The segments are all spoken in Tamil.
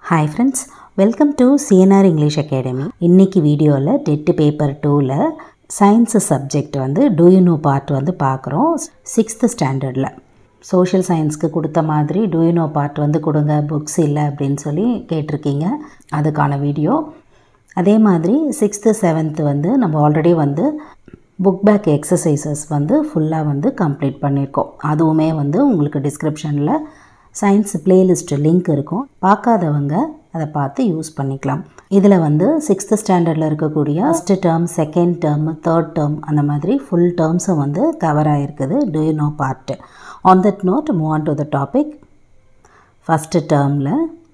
hi friends welcome to CNR English academy இன்னைக்கு வீடியோவில் டெட்டு பேப்பர் டூவில் சயின்ஸு சப்ஜெக்ட் வந்து டூ யூ நோ பார்ட் வந்து பார்க்குறோம் சிக்ஸ்த்து ஸ்டாண்டர்டில் சோஷியல் சயின்ஸ்க்கு கொடுத்த மாதிரி டூ யூ நோ பார்ட் வந்து கொடுங்க புக்ஸ் இல்லை அப்படின்னு சொல்லி கேட்டிருக்கீங்க அதுக்கான வீடியோ அதே மாதிரி சிக்ஸ்த்து செவன்த்து வந்து நம்ம ஆல்ரெடி வந்து புக் பேக் எக்ஸசைசஸ் வந்து ஃபுல்லாக வந்து கம்ப்ளீட் பண்ணியிருக்கோம் அதுவுமே வந்து உங்களுக்கு டிஸ்கிரிப்ஷனில் சயின்ஸ் பிளேலிஸ்ட் லிங்க் இருக்கும் பார்க்காதவங்க அதை பார்த்து யூஸ் பண்ணிக்கலாம் இதில் வந்து சிக்ஸ்த்து ஸ்டாண்டர்டில் இருக்கக்கூடிய first term second term third term அந்த மாதிரி ஃபுல் டேர்ம்ஸும் வந்து கவர் ஆகிருக்குது do you know part on that note move on to the topic first டேர்மில்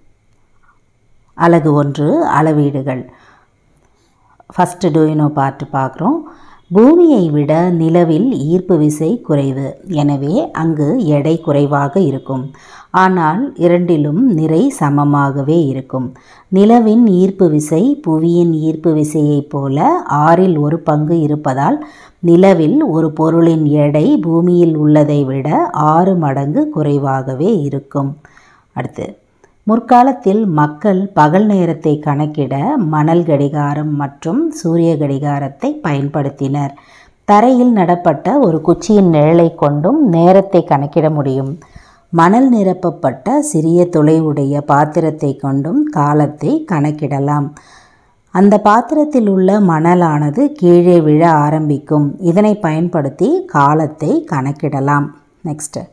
அழகு ஒன்று அளவீடுகள் ஃபஸ்ட்டு டூயினோ பார்ட் பார்க்குறோம் பூமியை விட நிலவில் ஈர்ப்பு விசை குறைவு எனவே அங்கு எடை குறைவாக இருக்கும் ஆனால் இரண்டிலும் நிறை சமமாகவே இருக்கும் நிலவின் ஈர்ப்பு விசை புவியின் ஈர்ப்பு விசையைப் போல ஆறில் ஒரு பங்கு இருப்பதால் நிலவில் ஒரு பொருளின் எடை பூமியில் உள்ளதை விட ஆறு மடங்கு குறைவாகவே இருக்கும் அடுத்து முற்காலத்தில் மக்கள் பகல் நேரத்தை கணக்கிட மணல் கடிகாரம் மற்றும் சூரிய கடிகாரத்தை பயன்படுத்தினர் தரையில் நடப்பட்ட ஒரு குச்சியின் நிழலை கொண்டும் நேரத்தை கணக்கிட முடியும் மணல் நிரப்பப்பட்ட சிறிய துளையுடைய பாத்திரத்தை கொண்டும் காலத்தை கணக்கிடலாம் அந்த பாத்திரத்தில் உள்ள மணலானது கீழே விழ ஆரம்பிக்கும் இதனை பயன்படுத்தி காலத்தை கணக்கிடலாம் நெக்ஸ்ட்டு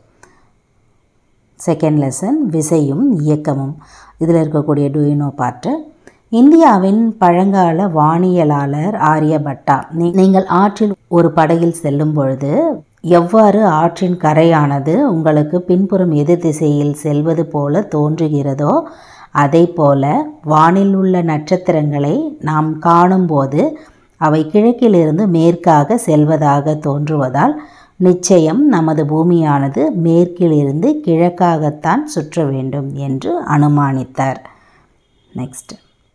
செகண்ட் லெசன் விசையும் இயக்கமும் இதில் இருக்கக்கூடிய டூயினோ பாட்டு இந்தியாவின் பழங்கால வானியலாளர் ஆரியபட்டா நீ- நீங்கள் ஆற்றில் ஒரு படகில் செல்லும் பொழுது எவ்வாறு ஆற்றின் கரையானது உங்களுக்கு பின்புறம் எதிர் திசையில் செல்வது போல தோன்றுகிறதோ அதை போல வானில் உள்ள நட்சத்திரங்களை நாம் காணும்போது அவை கிழக்கிலிருந்து மேற்காக செல்வதாக தோன்றுவதால் நிச்சயம் நமது பூமியானது மேற்கிலிருந்து கிழக்காகத்தான் சுற்ற வேண்டும் என்று அனுமானித்தார் நெக்ஸ்ட்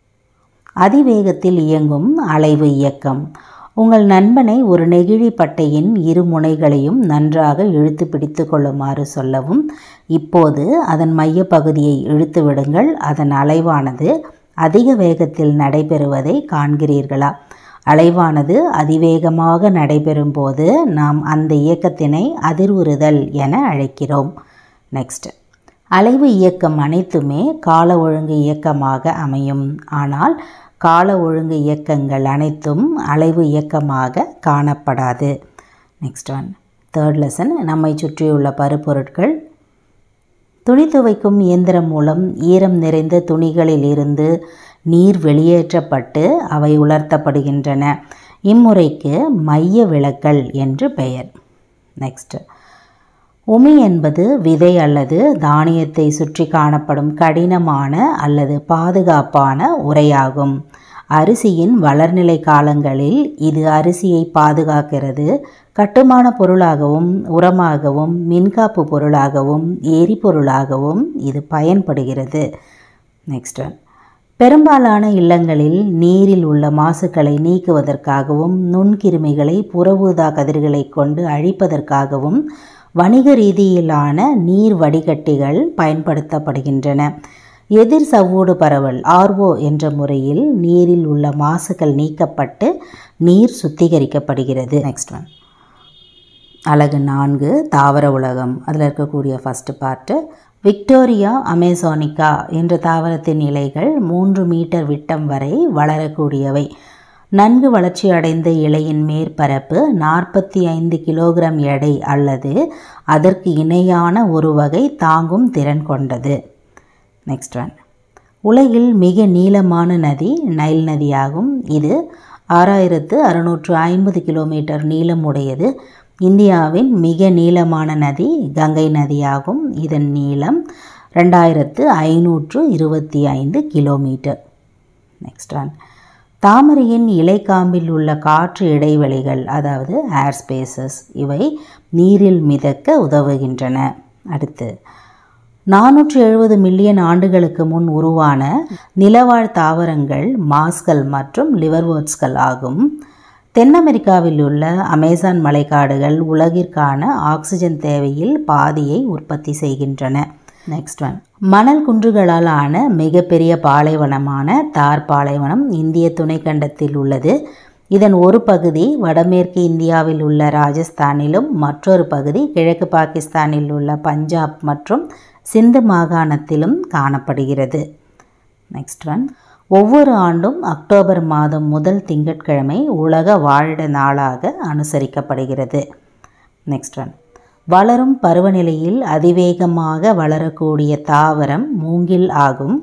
அதிவேகத்தில் இயங்கும் அலைவு இயக்கம் உங்கள் நண்பனை ஒரு நெகிழி பட்டையின் இரு முனைகளையும் நன்றாக இழுத்து பிடித்து கொள்ளுமாறு சொல்லவும் இப்போது அதன் மையப்பகுதியை இழுத்து விடுங்கள் அதன் அலைவானது அதிக வேகத்தில் நடைபெறுவதை காண்கிறீர்களா அலைவானது அதிவேகமாக நடைபெறும் போது நாம் அந்த இயக்கத்தினை அதிர்வுறுதல் என அழைக்கிறோம் நெக்ஸ்ட் அலைவு இயக்கம் அனைத்துமே கால ஒழுங்கு இயக்கமாக அமையும் ஆனால் கால ஒழுங்கு இயக்கங்கள் அனைத்தும் அலைவு இயக்கமாக காணப்படாது நெக்ஸ்ட் ஒன் தேர்ட் லெசன் நம்மை சுற்றியுள்ள பருப்பொருட்கள் துணி துவைக்கும் இயந்திரம் மூலம் ஈரம் நிறைந்த துணிகளில் இருந்து நீர் வெளியேற்றப்பட்டு அவை உலர்த்தப்படுகின்றன இம்முறைக்கு மைய விளக்கல் என்று பெயர் நெக்ஸ்ட் உமி என்பது விதை அல்லது தானியத்தை சுற்றி காணப்படும் கடினமான அல்லது பாதுகாப்பான உரையாகும் அரிசியின் வளர்நிலை காலங்களில் இது அரிசியை பாதுகாக்கிறது கட்டுமான பொருளாகவும் உரமாகவும் மின்காப்பு பொருளாகவும் எரிபொருளாகவும் இது பயன்படுகிறது நெக்ஸ்ட் ஒன் பெரும்பாலான இல்லங்களில் நீரில் உள்ள மாசுக்களை நீக்குவதற்காகவும் நுண்கிருமிகளை புறஊதா கதிர்களை கொண்டு அழிப்பதற்காகவும் வணிக ரீதியிலான நீர் வடிகட்டிகள் பயன்படுத்தப்படுகின்றன எதிர் சவ்வூடு பரவல் ஆர்ஓ என்ற முறையில் நீரில் உள்ள மாசுக்கள் நீக்கப்பட்டு நீர் சுத்திகரிக்கப்படுகிறது நெக்ஸ்ட் ஒன் அழகு நான்கு தாவர உலகம் அதில் இருக்கக்கூடிய ஃபஸ்ட்டு பார்ட்டு விக்டோரியா அமேசானிகா என்ற தாவரத்தின் இலைகள் மூன்று மீட்டர் விட்டம் வரை வளரக்கூடியவை நன்கு வளர்ச்சி அடைந்த இலையின் மேற்பரப்பு நாற்பத்தி ஐந்து கிலோகிராம் எடை அல்லது அதற்கு இணையான ஒரு வகை தாங்கும் திறன் கொண்டது நெக்ஸ்ட் ஒன் உலகில் மிக நீளமான நதி நைல் நதியாகும் இது ஆறாயிரத்து அறுநூற்று ஐம்பது கிலோமீட்டர் நீளம் உடையது இந்தியாவின் மிக நீளமான நதி கங்கை நதியாகும் இதன் நீளம் ரெண்டாயிரத்து ஐநூற்று இருபத்தி ஐந்து கிலோமீட்டர் நெக்ஸ்ட் ஒன் தாமரையின் இலைக்காம்பில் உள்ள காற்று இடைவெளிகள் அதாவது ஏர் ஸ்பேசஸ் இவை நீரில் மிதக்க உதவுகின்றன அடுத்து நானூற்று எழுபது மில்லியன் ஆண்டுகளுக்கு முன் உருவான நிலவாழ் தாவரங்கள் மாஸ்கள் மற்றும் லிவர்வோட்ஸ்கள் ஆகும் தென் அமெரிக்காவில் உள்ள அமேசான் மலைக்காடுகள் உலகிற்கான ஆக்சிஜன் தேவையில் பாதியை உற்பத்தி செய்கின்றன நெக்ஸ்ட் ஒன் மணல் குன்றுகளால் ஆன மிகப்பெரிய பாலைவனமான தார் பாலைவனம் இந்திய துணைக்கண்டத்தில் உள்ளது இதன் ஒரு பகுதி வடமேற்கு இந்தியாவில் உள்ள ராஜஸ்தானிலும் மற்றொரு பகுதி கிழக்கு பாகிஸ்தானில் உள்ள பஞ்சாப் மற்றும் சிந்து மாகாணத்திலும் காணப்படுகிறது நெக்ஸ்ட் ஒன் ஒவ்வொரு ஆண்டும் அக்டோபர் மாதம் முதல் திங்கட்கிழமை உலக வாழிட நாளாக அனுசரிக்கப்படுகிறது நெக்ஸ்ட் ஒன் வளரும் பருவநிலையில் அதிவேகமாக வளரக்கூடிய தாவரம் மூங்கில் ஆகும்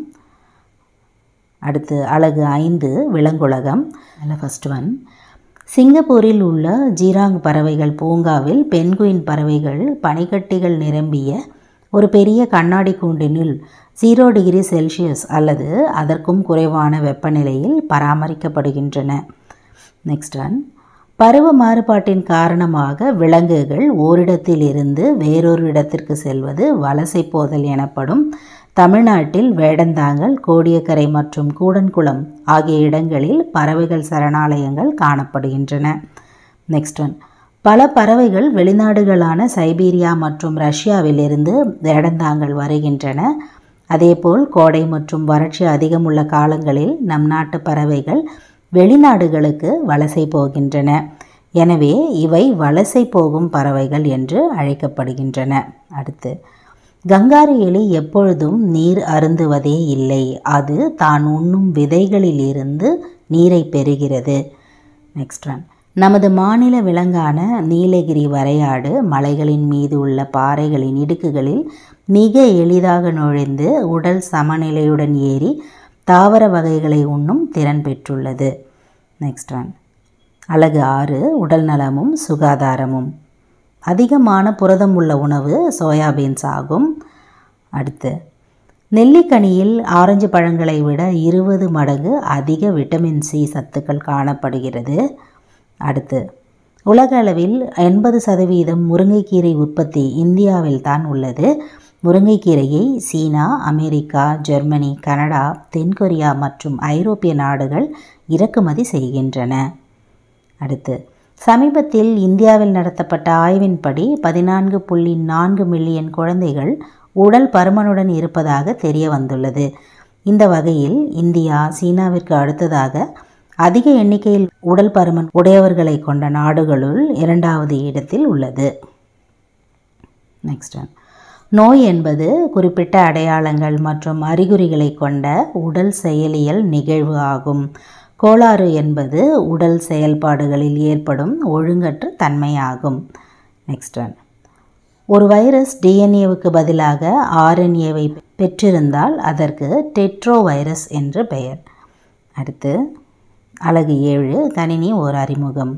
அடுத்து அழகு ஐந்து விலங்குலகம் அதில் ஃபஸ்ட் ஒன் சிங்கப்பூரில் உள்ள ஜீராங் பறவைகள் பூங்காவில் பென்குயின் பறவைகள் பனிக்கட்டிகள் நிரம்பிய ஒரு பெரிய கண்ணாடி கூண்டினுள் ஜீரோ டிகிரி செல்சியஸ் அல்லது அதற்கும் குறைவான வெப்பநிலையில் பராமரிக்கப்படுகின்றன நெக்ஸ்ட் ஒன் பருவ மாறுபாட்டின் காரணமாக விலங்குகள் ஓரிடத்தில் இருந்து வேறொரு இடத்திற்கு செல்வது வலசை போதல் எனப்படும் தமிழ்நாட்டில் வேடந்தாங்கல் கோடியக்கரை மற்றும் கூடன்குளம் ஆகிய இடங்களில் பறவைகள் சரணாலயங்கள் காணப்படுகின்றன நெக்ஸ்ட் ஒன் பல பறவைகள் வெளிநாடுகளான சைபீரியா மற்றும் ரஷ்யாவிலிருந்து வேடந்தாங்கல் வருகின்றன அதேபோல் கோடை மற்றும் வறட்சி அதிகமுள்ள காலங்களில் நம் நாட்டு பறவைகள் வெளிநாடுகளுக்கு வலசை போகின்றன எனவே இவை வலசை போகும் பறவைகள் என்று அழைக்கப்படுகின்றன அடுத்து கங்காரு எலி எப்பொழுதும் நீர் அருந்துவதே இல்லை அது தான் உண்ணும் விதைகளிலிருந்து நீரை பெறுகிறது நெக்ஸ்ட் ஒன் நமது மாநில விலங்கான நீலகிரி வரையாடு மலைகளின் மீது உள்ள பாறைகளின் இடுக்குகளில் மிக எளிதாக நுழைந்து உடல் சமநிலையுடன் ஏறி தாவர வகைகளை உண்ணும் திறன் பெற்றுள்ளது நெக்ஸ்ட் ஒன் அழகு ஆறு உடல் நலமும் சுகாதாரமும் அதிகமான புரதம் உள்ள உணவு சோயாபீன்ஸ் ஆகும் அடுத்து நெல்லிக்கனியில் ஆரஞ்சு பழங்களை விட இருபது மடங்கு அதிக விட்டமின் சி சத்துக்கள் காணப்படுகிறது அடுத்து உலக அளவில் எண்பது சதவீதம் முருங்கைக்கீரை உற்பத்தி இந்தியாவில் தான் உள்ளது முருங்கைக்கீரையை சீனா அமெரிக்கா ஜெர்மனி கனடா தென்கொரியா மற்றும் ஐரோப்பிய நாடுகள் இறக்குமதி செய்கின்றன அடுத்து சமீபத்தில் இந்தியாவில் நடத்தப்பட்ட ஆய்வின்படி பதினான்கு புள்ளி நான்கு மில்லியன் குழந்தைகள் உடல் பருமனுடன் இருப்பதாக தெரிய வந்துள்ளது இந்த வகையில் இந்தியா சீனாவிற்கு அடுத்ததாக அதிக எண்ணிக்கையில் உடல் பருமன் உடையவர்களை கொண்ட நாடுகளுள் இரண்டாவது இடத்தில் உள்ளது நெக்ஸ்ட் ஒன் நோய் என்பது குறிப்பிட்ட அடையாளங்கள் மற்றும் அறிகுறிகளை கொண்ட உடல் செயலியல் நிகழ்வு ஆகும் கோளாறு என்பது உடல் செயல்பாடுகளில் ஏற்படும் ஒழுங்கற்ற தன்மையாகும் நெக்ஸ்ட் ஒன் ஒரு வைரஸ் டிஎன்ஏவுக்கு பதிலாக ஆர்என்ஏவை பெற்றிருந்தால் அதற்கு டெட்ரோ வைரஸ் என்று பெயர் அடுத்து அழகு ஏழு கணினி ஒரு அறிமுகம்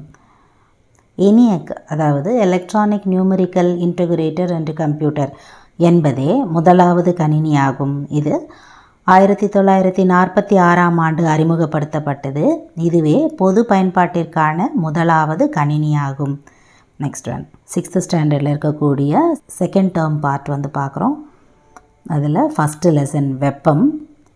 ENIAC அதாவது electronic numerical integrator and computer என்பதே முதலாவது கணினி ஆகும் இது ஆயிரத்தி தொள்ளாயிரத்தி நாற்பத்தி ஆறாம் ஆண்டு அறிமுகப்படுத்தப்பட்டது இதுவே பொது பயன்பாட்டிற்கான முதலாவது கணினி ஆகும் நெக்ஸ்ட் ஒன் சிக்ஸ்த் ஸ்டாண்டர்டில் இருக்கக்கூடிய செகண்ட் டேர்ம் பார்ட் வந்து பார்க்குறோம் அதில் ஃபஸ்ட்டு லெசன் வெப்பம்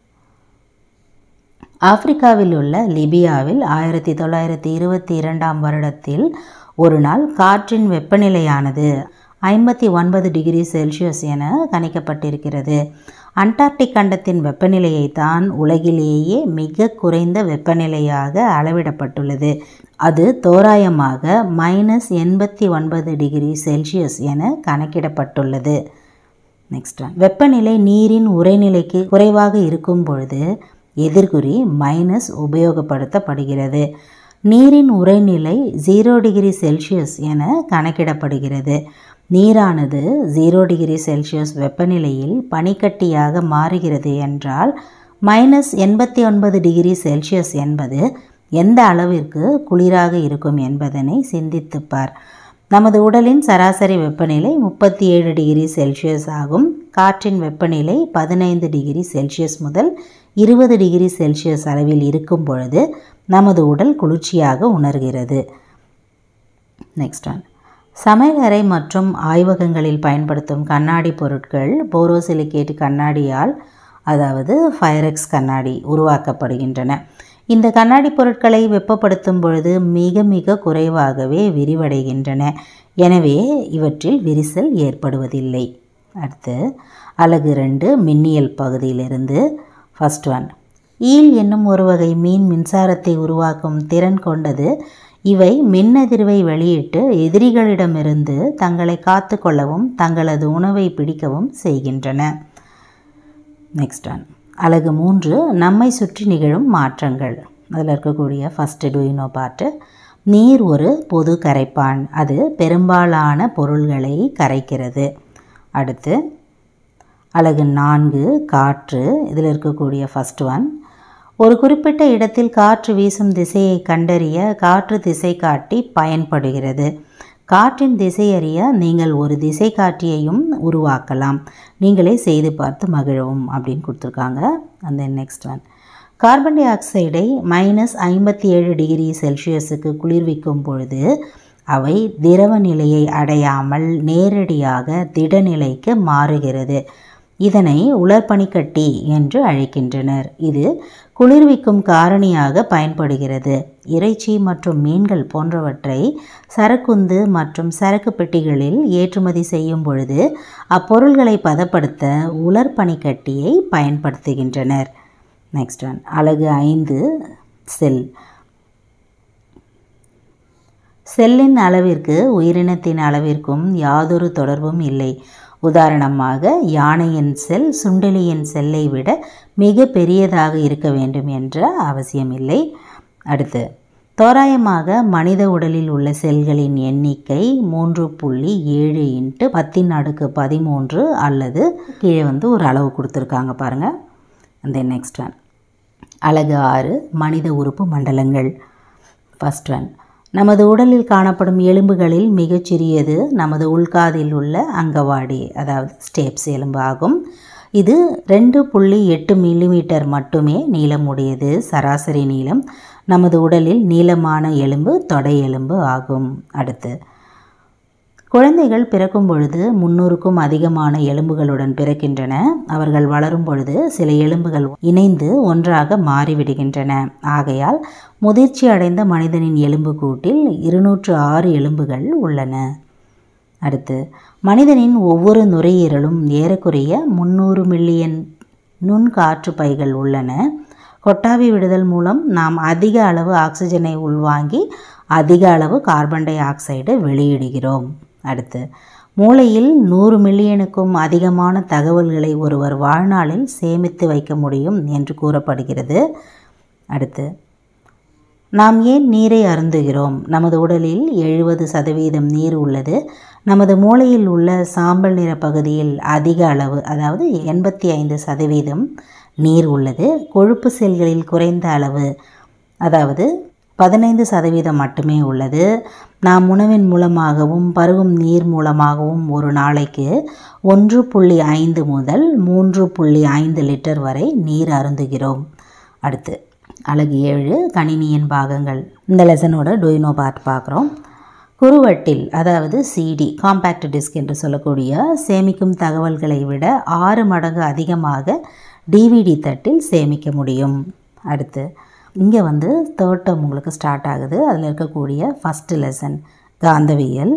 ஆப்பிரிக்காவில் உள்ள லிபியாவில் ஆயிரத்தி தொள்ளாயிரத்தி இருபத்தி இரண்டாம் வருடத்தில் ஒரு நாள் காற்றின் வெப்பநிலையானது ஐம்பத்தி ஒன்பது டிகிரி செல்சியஸ் என கணிக்கப்பட்டிருக்கிறது அண்டார்டிக் கண்டத்தின் வெப்பநிலையை தான் உலகிலேயே மிக குறைந்த வெப்பநிலையாக அளவிடப்பட்டுள்ளது அது தோராயமாக மைனஸ் எண்பத்தி ஒன்பது டிகிரி செல்சியஸ் என கணக்கிடப்பட்டுள்ளது நெக்ஸ்ட் வெப்பநிலை நீரின் உறைநிலைக்கு குறைவாக இருக்கும் பொழுது எதிர்குறி மைனஸ் உபயோகப்படுத்தப்படுகிறது நீரின் உறைநிலை ஜீரோ டிகிரி செல்சியஸ் என கணக்கிடப்படுகிறது நீரானது ஜீரோ டிகிரி செல்சியஸ் வெப்பநிலையில் பனிக்கட்டியாக மாறுகிறது என்றால் மைனஸ் எண்பத்தி ஒன்பது டிகிரி செல்சியஸ் என்பது எந்த அளவிற்கு குளிராக இருக்கும் என்பதனை சிந்தித்துப்பார் நமது உடலின் சராசரி வெப்பநிலை முப்பத்தி ஏழு டிகிரி செல்சியஸ் ஆகும் காற்றின் வெப்பநிலை பதினைந்து டிகிரி செல்சியஸ் முதல் இருபது டிகிரி செல்சியஸ் அளவில் இருக்கும் பொழுது நமது உடல் குளிர்ச்சியாக உணர்கிறது நெக்ஸ்ட் ஒன் சமையலறை மற்றும் ஆய்வகங்களில் பயன்படுத்தும் கண்ணாடி பொருட்கள் போரோசிலிகேட் கண்ணாடியால் அதாவது ஃபைரெக்ஸ் கண்ணாடி உருவாக்கப்படுகின்றன இந்த கண்ணாடி பொருட்களை வெப்பப்படுத்தும் பொழுது மிக மிக குறைவாகவே விரிவடைகின்றன எனவே இவற்றில் விரிசல் ஏற்படுவதில்லை அடுத்து அலகு ரெண்டு மின்னியல் பகுதியிலிருந்து ஃபர்ஸ்ட் ஒன் ஈல் என்னும் ஒரு வகை மீன் மின்சாரத்தை உருவாக்கும் திறன் கொண்டது இவை மின்னதிர்வை வெளியிட்டு எதிரிகளிடமிருந்து தங்களை காத்து கொள்ளவும் தங்களது உணவை பிடிக்கவும் செய்கின்றன நெக்ஸ்ட் ஒன் அலகு மூன்று நம்மை சுற்றி நிகழும் மாற்றங்கள் அதில் இருக்கக்கூடிய ஃபஸ்ட்டு டூயினோ பாட்டு நீர் ஒரு பொது கரைப்பான் அது பெரும்பாலான பொருள்களை கரைக்கிறது அடுத்து அலகு நான்கு காற்று இதில் இருக்கக்கூடிய ஃபஸ்ட் ஒன் ஒரு குறிப்பிட்ட இடத்தில் காற்று வீசும் திசையை கண்டறிய காற்று திசை காட்டி பயன்படுகிறது காற்றின் திசை அறிய நீங்கள் ஒரு திசை காட்டியையும் உருவாக்கலாம் நீங்களே செய்து பார்த்து மகிழவும் அப்படின்னு கொடுத்துருக்காங்க அந்த நெக்ஸ்ட் ஒன் கார்பன் டை ஆக்சைடை மைனஸ் ஐம்பத்தி ஏழு டிகிரி செல்சியஸுக்கு குளிர்விக்கும் பொழுது அவை திரவ நிலையை அடையாமல் நேரடியாக திடநிலைக்கு மாறுகிறது இதனை உலர்பனிக்கட்டி என்று அழைக்கின்றனர் இது குளிர்விக்கும் காரணியாக பயன்படுகிறது இறைச்சி மற்றும் மீன்கள் போன்றவற்றை சரக்குந்து மற்றும் சரக்கு பெட்டிகளில் ஏற்றுமதி செய்யும் பொழுது அப்பொருள்களை பதப்படுத்த உலர்பனிக்கட்டியை பயன்படுத்துகின்றனர் நெக்ஸ்ட் ஒன் அலகு ஐந்து செல் செல்லின் அளவிற்கு உயிரினத்தின் அளவிற்கும் யாதொரு தொடர்பும் இல்லை உதாரணமாக யானையின் செல் சுண்டெலியின் செல்லை விட மிக பெரியதாக இருக்க வேண்டும் என்ற அவசியமில்லை அடுத்து தோராயமாக மனித உடலில் உள்ள செல்களின் எண்ணிக்கை மூன்று புள்ளி ஏழு இன்ட்டு பத்தின் அடுக்கு பதிமூன்று அல்லது கீழே வந்து ஒரு அளவு கொடுத்துருக்காங்க பாருங்கள் அந்த நெக்ஸ்ட் ஒன் அழகு ஆறு மனித உறுப்பு மண்டலங்கள் ஃபஸ்ட் ஒன் நமது உடலில் காணப்படும் எலும்புகளில் மிகச்சிறியது நமது உள்காதில் உள்ள அங்கவாடி அதாவது ஸ்டேப்ஸ் எலும்பு ஆகும் இது ரெண்டு புள்ளி எட்டு மில்லிமீட்டர் மட்டுமே நீளமுடையது சராசரி நீளம் நமது உடலில் நீளமான எலும்பு தொடை எலும்பு ஆகும் அடுத்து குழந்தைகள் பிறக்கும் பொழுது முன்னூறுக்கும் அதிகமான எலும்புகளுடன் பிறக்கின்றன அவர்கள் வளரும் பொழுது சில எலும்புகள் இணைந்து ஒன்றாக மாறிவிடுகின்றன ஆகையால் முதிர்ச்சி அடைந்த மனிதனின் எலும்பு கூட்டில் இருநூற்று ஆறு எலும்புகள் உள்ளன அடுத்து மனிதனின் ஒவ்வொரு நுரையீரலும் ஏறக்குறைய முந்நூறு மில்லியன் நுண்காற்று பைகள் உள்ளன கொட்டாவி விடுதல் மூலம் நாம் அதிக அளவு ஆக்சிஜனை உள்வாங்கி அதிக அளவு கார்பன் டை ஆக்சைடு வெளியிடுகிறோம் அடுத்து மூளையில் நூறு மில்லியனுக்கும் அதிகமான தகவல்களை ஒருவர் வாழ்நாளில் சேமித்து வைக்க முடியும் என்று கூறப்படுகிறது அடுத்து நாம் ஏன் நீரை அருந்துகிறோம் நமது உடலில் எழுபது சதவீதம் நீர் உள்ளது நமது மூளையில் உள்ள சாம்பல் நிற பகுதியில் அதிக அளவு அதாவது எண்பத்தி ஐந்து சதவீதம் நீர் உள்ளது கொழுப்பு செல்களில் குறைந்த அளவு அதாவது பதினைந்து சதவீதம் மட்டுமே உள்ளது நாம் உணவின் மூலமாகவும் பருகும் நீர் மூலமாகவும் ஒரு நாளைக்கு ஒன்று புள்ளி ஐந்து முதல் மூன்று புள்ளி ஐந்து லிட்டர் வரை நீர் அருந்துகிறோம் அடுத்து அழகு ஏழு கணினியின் பாகங்கள் இந்த லெசனோட டொயினோ பார்ட் பார்க்குறோம் குறுவட்டில் அதாவது சிடி காம்பேக்ட் டிஸ்க் என்று சொல்லக்கூடிய சேமிக்கும் தகவல்களை விட ஆறு மடங்கு அதிகமாக டிவிடி தட்டில் சேமிக்க முடியும் அடுத்து இங்கே வந்து தேர்ட் டேர்ம் உங்களுக்கு ஸ்டார்ட் ஆகுது அதில் இருக்கக்கூடிய ஃபஸ்ட்டு லெசன் காந்தவியல்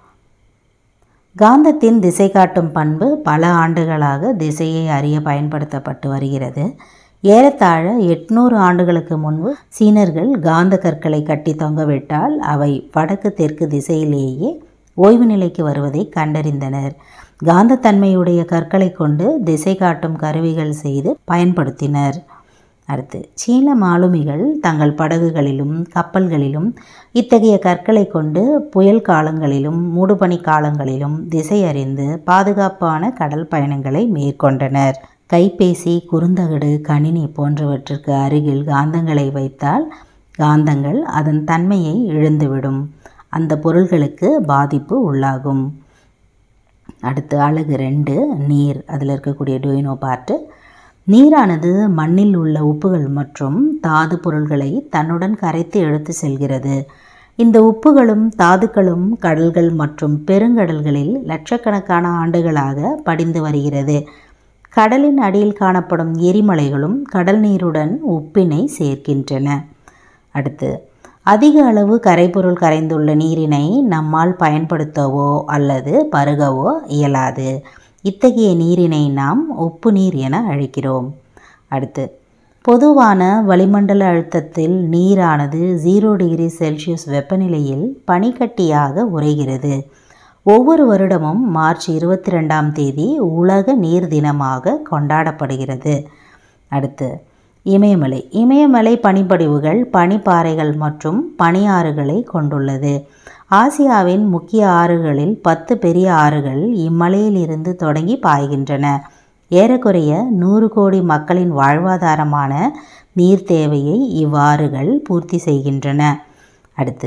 காந்தத்தின் திசை காட்டும் பண்பு பல ஆண்டுகளாக திசையை அறிய பயன்படுத்தப்பட்டு வருகிறது ஏறத்தாழ எட்நூறு ஆண்டுகளுக்கு முன்பு சீனர்கள் காந்த கற்களை கட்டி தொங்கவிட்டால் அவை வடக்கு தெற்கு திசையிலேயே ஓய்வு நிலைக்கு வருவதை கண்டறிந்தனர் காந்தத்தன்மையுடைய கற்களை கொண்டு திசை காட்டும் கருவிகள் செய்து பயன்படுத்தினர் அடுத்து சீன மாலுமிகள் தங்கள் படகுகளிலும் கப்பல்களிலும் இத்தகைய கற்களை கொண்டு புயல் காலங்களிலும் மூடுபனி காலங்களிலும் திசை அறிந்து பாதுகாப்பான கடல் பயணங்களை மேற்கொண்டனர் கைபேசி குறுந்தகடு கணினி போன்றவற்றிற்கு அருகில் காந்தங்களை வைத்தால் காந்தங்கள் அதன் தன்மையை இழந்துவிடும் அந்த பொருள்களுக்கு பாதிப்பு உள்ளாகும் அடுத்து அழகு ரெண்டு நீர் அதில் இருக்கக்கூடிய டொயினோ பார்ட்டு நீரானது மண்ணில் உள்ள உப்புகள் மற்றும் தாது பொருள்களை தன்னுடன் கரைத்து எடுத்து செல்கிறது இந்த உப்புகளும் தாதுக்களும் கடல்கள் மற்றும் பெருங்கடல்களில் லட்சக்கணக்கான ஆண்டுகளாக படிந்து வருகிறது கடலின் அடியில் காணப்படும் எரிமலைகளும் கடல் நீருடன் உப்பினை சேர்க்கின்றன அடுத்து அதிக அளவு கரைபொருள் கரைந்துள்ள நீரினை நம்மால் பயன்படுத்தவோ அல்லது பருகவோ இயலாது இத்தகைய நீரினை நாம் உப்பு நீர் என அழைக்கிறோம் அடுத்து பொதுவான வளிமண்டல அழுத்தத்தில் நீரானது ஜீரோ டிகிரி செல்சியஸ் வெப்பநிலையில் பனிக்கட்டியாக உறைகிறது ஒவ்வொரு வருடமும் மார்ச் இருபத்தி ரெண்டாம் தேதி உலக நீர் தினமாக கொண்டாடப்படுகிறது அடுத்து இமயமலை இமயமலை பனிப்படிவுகள் பனிப்பாறைகள் மற்றும் பனியாறுகளை கொண்டுள்ளது ஆசியாவின் முக்கிய ஆறுகளில் பத்து பெரிய ஆறுகள் இம்மலையிலிருந்து தொடங்கி பாய்கின்றன ஏறக்குறைய நூறு கோடி மக்களின் வாழ்வாதாரமான நீர் தேவையை இவ்வாறுகள் பூர்த்தி செய்கின்றன அடுத்து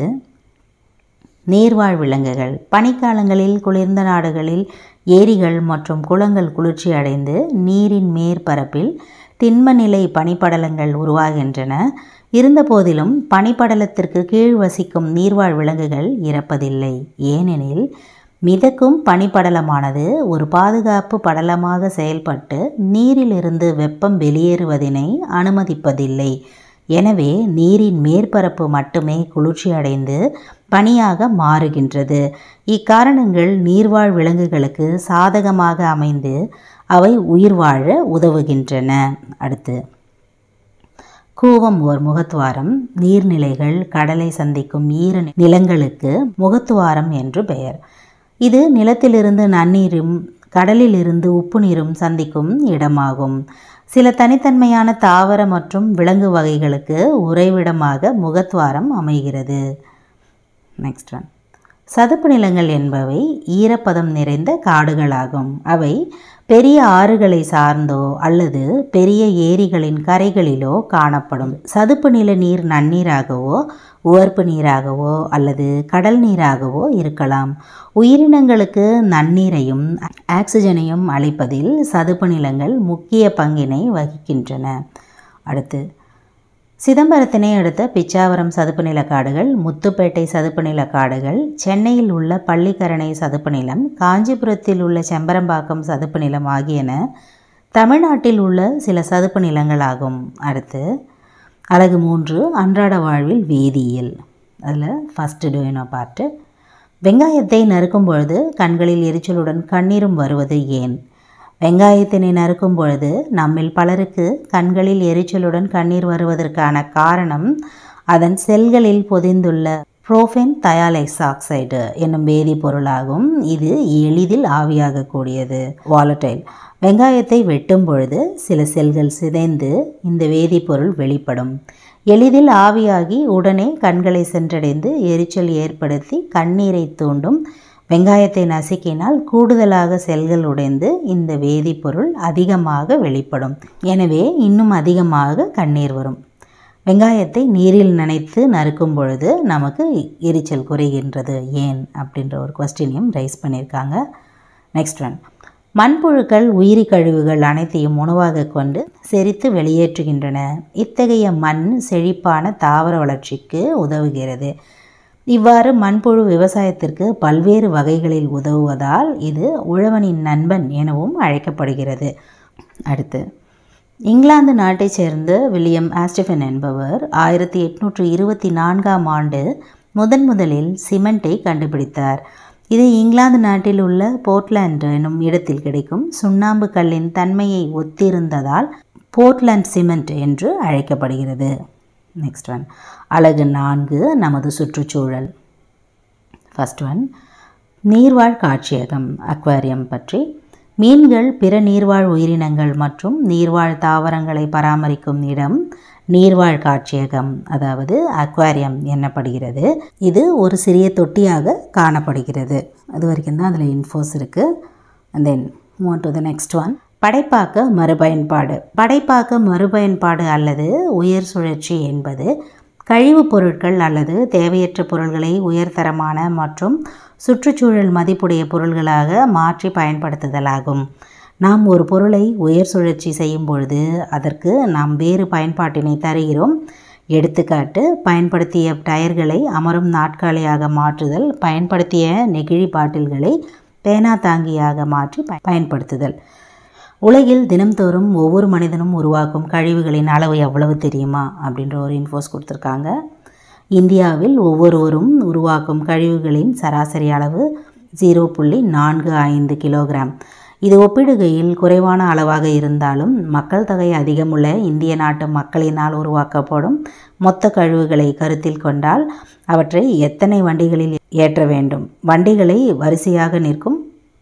நீர்வாழ் விலங்குகள் பனிக்காலங்களில் குளிர்ந்த நாடுகளில் ஏரிகள் மற்றும் குளங்கள் குளிர்ச்சி அடைந்து நீரின் மேற்பரப்பில் திண்மநிலை பனிப்படலங்கள் உருவாகின்றன இருந்தபோதிலும் பனிப்படலத்திற்கு கீழ் வசிக்கும் நீர்வாழ் விலங்குகள் இறப்பதில்லை ஏனெனில் மிதக்கும் பனிப்படலமானது ஒரு பாதுகாப்பு படலமாக செயல்பட்டு நீரிலிருந்து வெப்பம் வெளியேறுவதினை அனுமதிப்பதில்லை எனவே நீரின் மேற்பரப்பு மட்டுமே குளிர்ச்சி அடைந்து பனியாக மாறுகின்றது இக்காரணங்கள் நீர்வாழ் விலங்குகளுக்கு சாதகமாக அமைந்து அவை உயிர் வாழ உதவுகின்றன அடுத்து கூவம் ஓர் முகத்துவாரம் நீர்நிலைகள் கடலை சந்திக்கும் ஈர நிலங்களுக்கு முகத்துவாரம் என்று பெயர் இது நிலத்திலிருந்து நன்னீரும் கடலிலிருந்து உப்பு நீரும் சந்திக்கும் இடமாகும் சில தனித்தன்மையான தாவர மற்றும் விலங்கு வகைகளுக்கு உறைவிடமாக முகத்வாரம் அமைகிறது நெக்ஸ்ட் ஒன் சதுப்பு நிலங்கள் என்பவை ஈரப்பதம் நிறைந்த காடுகளாகும் அவை பெரிய ஆறுகளை சார்ந்தோ அல்லது பெரிய ஏரிகளின் கரைகளிலோ காணப்படும் சதுப்பு நில நீர் நன்னீராகவோ உவர்ப்பு நீராகவோ அல்லது கடல் நீராகவோ இருக்கலாம் உயிரினங்களுக்கு நன்னீரையும் ஆக்சிஜனையும் அளிப்பதில் சதுப்பு நிலங்கள் முக்கிய பங்கினை வகிக்கின்றன அடுத்து சிதம்பரத்தினை அடுத்த பிச்சாவரம் சதுப்பு நில காடுகள் முத்துப்பேட்டை சதுப்பு நில காடுகள் சென்னையில் உள்ள பள்ளிக்கரணை சதுப்பு நிலம் காஞ்சிபுரத்தில் உள்ள செம்பரம்பாக்கம் சதுப்பு நிலம் ஆகியன தமிழ்நாட்டில் உள்ள சில சதுப்பு நிலங்களாகும் அடுத்து அழகு மூன்று அன்றாட வாழ்வில் வேதியியல் அதில் ஃபஸ்ட்டு டூயினோ பார்ட்டு வெங்காயத்தை நறுக்கும் பொழுது கண்களில் எரிச்சலுடன் கண்ணீரும் வருவது ஏன் வெங்காயத்தினை நறுக்கும் பொழுது நம்மில் பலருக்கு கண்களில் எரிச்சலுடன் கண்ணீர் வருவதற்கான காரணம் அதன் செல்களில் பொதிந்துள்ள புரோஃபென் தயாலைஸ் ஆக்சைடு என்னும் வேதிப்பொருளாகும் இது எளிதில் ஆவியாகக்கூடியது வாலட்டைல் வெங்காயத்தை வெட்டும் பொழுது சில செல்கள் சிதைந்து இந்த வேதிப்பொருள் வெளிப்படும் எளிதில் ஆவியாகி உடனே கண்களை சென்றடைந்து எரிச்சல் ஏற்படுத்தி கண்ணீரை தூண்டும் வெங்காயத்தை நசுக்கினால் கூடுதலாக செல்கள் உடைந்து இந்த வேதிப்பொருள் அதிகமாக வெளிப்படும் எனவே இன்னும் அதிகமாக கண்ணீர் வரும் வெங்காயத்தை நீரில் நனைத்து நறுக்கும் பொழுது நமக்கு எரிச்சல் குறைகின்றது ஏன் அப்படின்ற ஒரு கொஸ்டினையும் ரைஸ் பண்ணியிருக்காங்க நெக்ஸ்ட் ஒன் மண்புழுக்கள் உயிரி கழிவுகள் அனைத்தையும் உணவாக கொண்டு செரித்து வெளியேற்றுகின்றன இத்தகைய மண் செழிப்பான தாவர வளர்ச்சிக்கு உதவுகிறது இவ்வாறு மண்புழு விவசாயத்திற்கு பல்வேறு வகைகளில் உதவுவதால் இது உழவனின் நண்பன் எனவும் அழைக்கப்படுகிறது அடுத்து இங்கிலாந்து நாட்டைச் சேர்ந்த வில்லியம் ஆஸ்டிஃபன் என்பவர் ஆயிரத்தி எட்நூற்று இருபத்தி நான்காம் ஆண்டு முதன் முதலில் சிமெண்ட்டை கண்டுபிடித்தார் இது இங்கிலாந்து நாட்டில் உள்ள போர்ட்லாண்ட் என்னும் இடத்தில் கிடைக்கும் சுண்ணாம்பு கல்லின் தன்மையை ஒத்திருந்ததால் போர்ட்லாண்ட் சிமெண்ட் என்று அழைக்கப்படுகிறது நெக்ஸ்ட் ஒன் அழகு நான்கு நமது சுற்றுச்சூழல் ஃபஸ்ட் ஒன் நீர்வாழ் காட்சியகம் அக்வாரியம் பற்றி மீன்கள் பிற நீர்வாழ் உயிரினங்கள் மற்றும் நீர்வாழ் தாவரங்களை பராமரிக்கும் இடம் நீர்வாழ் காட்சியகம் அதாவது அக்வாரியம் என்னப்படுகிறது இது ஒரு சிறிய தொட்டியாக காணப்படுகிறது அது வரைக்கும் தான் அதில் இன்ஃபோஸ் இருக்குது and then move to the next one படைப்பாக்க மறுபயன்பாடு படைப்பாக்க மறுபயன்பாடு அல்லது உயர் சுழற்சி என்பது கழிவுப் பொருட்கள் அல்லது தேவையற்ற பொருள்களை உயர்தரமான மற்றும் சுற்றுச்சூழல் மதிப்புடைய பொருள்களாக மாற்றி பயன்படுத்துதலாகும் நாம் ஒரு பொருளை உயர் சுழற்சி செய்யும் பொழுது அதற்கு நாம் வேறு பயன்பாட்டினை தருகிறோம் எடுத்துக்காட்டு பயன்படுத்திய டயர்களை அமரும் நாட்காலியாக மாற்றுதல் பயன்படுத்திய நெகிழி பாட்டில்களை பேனா தாங்கியாக மாற்றி ப- பயன்படுத்துதல் உலகில் தினம்தோறும் ஒவ்வொரு மனிதனும் உருவாக்கும் கழிவுகளின் அளவு எவ்வளவு தெரியுமா அப்படின்ற ஒரு இன்ஃபோஸ் கொடுத்துருக்காங்க இந்தியாவில் ஒவ்வொருவரும் உருவாக்கும் கழிவுகளின் சராசரி அளவு ஜீரோ புள்ளி நான்கு ஐந்து கிலோகிராம் இது ஒப்பிடுகையில் குறைவான அளவாக இருந்தாலும் மக்கள் தொகை அதிகமுள்ள இந்திய நாட்டு மக்களினால் உருவாக்கப்படும் மொத்த கழிவுகளை கருத்தில் கொண்டால் அவற்றை எத்தனை வண்டிகளில் ஏற்ற வேண்டும் வண்டிகளை வரிசையாக நிற்கும்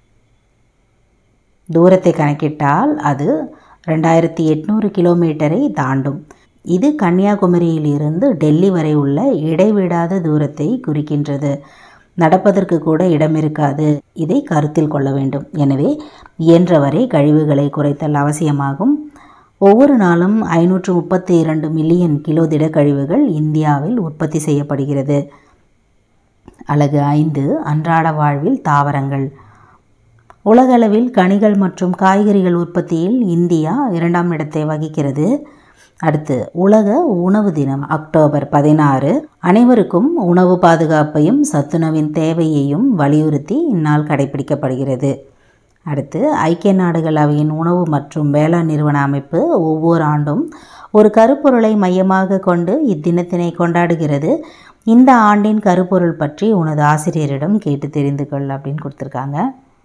தூரத்தை கணக்கிட்டால் அது ரெண்டாயிரத்தி எட்நூறு கிலோமீட்டரை தாண்டும் இது கன்னியாகுமரியிலிருந்து டெல்லி வரை உள்ள இடைவிடாத தூரத்தை குறிக்கின்றது நடப்பதற்கு கூட இடம் இருக்காது இதை கருத்தில் கொள்ள வேண்டும் எனவே இயன்றவரை கழிவுகளை குறைத்தல் அவசியமாகும் ஒவ்வொரு நாளும் ஐநூற்று முப்பத்தி இரண்டு மில்லியன் கிலோ திடக்கழிவுகள் இந்தியாவில் உற்பத்தி செய்யப்படுகிறது அலகு ஐந்து அன்றாட வாழ்வில் தாவரங்கள் உலகளவில் கனிகள் மற்றும் காய்கறிகள் உற்பத்தியில் இந்தியா இரண்டாம் இடத்தை வகிக்கிறது அடுத்து உலக உணவு தினம் அக்டோபர் பதினாறு அனைவருக்கும் உணவு பாதுகாப்பையும் சத்துணவின் தேவையையும் வலியுறுத்தி இந்நாள் கடைபிடிக்கப்படுகிறது அடுத்து ஐக்கிய நாடுகள் அவையின் உணவு மற்றும் வேளாண் நிறுவன அமைப்பு ஒவ்வொரு ஆண்டும் ஒரு கருப்பொருளை மையமாக கொண்டு இத்தினத்தினை கொண்டாடுகிறது இந்த ஆண்டின் கருப்பொருள் பற்றி உனது ஆசிரியரிடம் கேட்டு தெரிந்து கொள் அப்படின்னு கொடுத்துருக்காங்க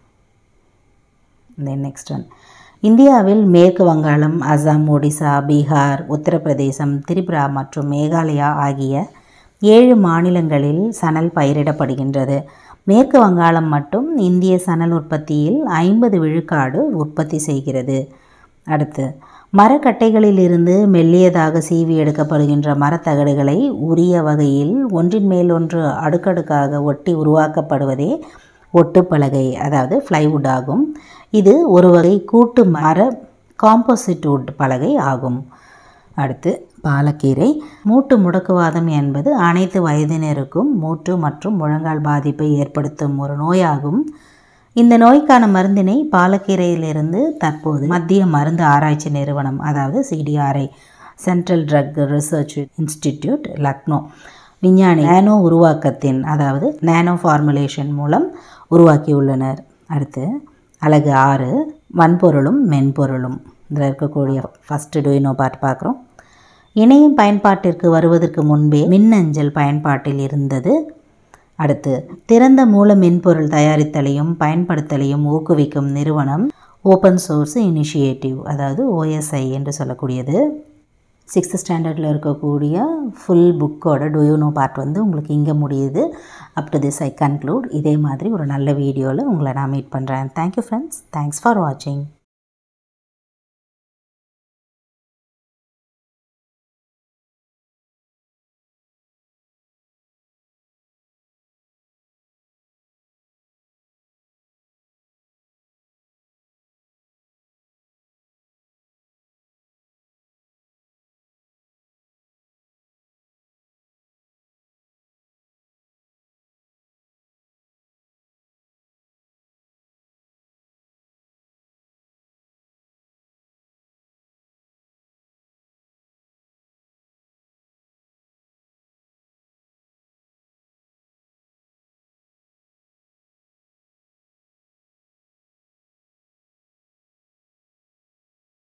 தென் நெக்ஸ்ட் ஒன் இந்தியாவில் மேற்கு வங்காளம் அசாம் ஒடிசா பீகார் உத்தரப்பிரதேசம் திரிபுரா மற்றும் மேகாலயா ஆகிய ஏழு மாநிலங்களில் சணல் பயிரிடப்படுகின்றது மேற்கு வங்காளம் மட்டும் இந்திய சணல் உற்பத்தியில் ஐம்பது விழுக்காடு உற்பத்தி செய்கிறது அடுத்து மரக்கட்டைகளிலிருந்து மெல்லியதாக சீவி எடுக்கப்படுகின்ற மரத்தகடுகளை உரிய வகையில் ஒன்றின் மேல் ஒன்று அடுக்கடுக்காக ஒட்டி உருவாக்கப்படுவதே ஒட்டுப்பலகை அதாவது ஃப்ளைவுட் ஆகும் இது ஒரு வகை கூட்டு மர காம்போசிட் வுட் பலகை ஆகும் அடுத்து பாலக்கீரை மூட்டு முடக்குவாதம் என்பது அனைத்து வயதினருக்கும் மூட்டு மற்றும் முழங்கால் பாதிப்பை ஏற்படுத்தும் ஒரு நோயாகும் இந்த நோய்க்கான மருந்தினை பாலக்கீரையிலிருந்து தற்போது மத்திய மருந்து ஆராய்ச்சி நிறுவனம் அதாவது CDRI central drug research institute Lucknow விஞ்ஞானி நானோ உருவாக்கத்தின் அதாவது நானோ ஃபார்முலேஷன் மூலம் உருவாக்கியுள்ளனர் அடுத்து அழகு ஆறு வன்பொருளும் மென்பொருளும் இதில் இருக்கக்கூடிய ஃபஸ்ட்டு டூயினோ பார்ட் பார்க்குறோம் இணையம் பயன்பாட்டிற்கு வருவதற்கு முன்பே மின்னஞ்சல் பயன்பாட்டில் இருந்தது அடுத்து திறந்த மூல மென்பொருள் தயாரித்தலையும் பயன்படுத்தலையும் ஊக்குவிக்கும் நிறுவனம் ஓப்பன் சோர்ஸ் இனிஷியேட்டிவ் அதாவது ஓஎஸ்ஐ என்று சொல்லக்கூடியது சிக்ஸ்த் ஸ்டாண்டர்டில் இருக்கக்கூடிய ஃபுல் புக்கோட டூயூனோ பார்ட் வந்து உங்களுக்கு இங்கே முடியுது up to this I conclude இதே மாதிரி ஒரு நல்ல வீடியோவில் உங்களை நான் மீட் பண்ணுறேன் தேங்க்யூ ஃப்ரெண்ட்ஸ் தேங்க்ஸ் ஃபார் வாட்சிங்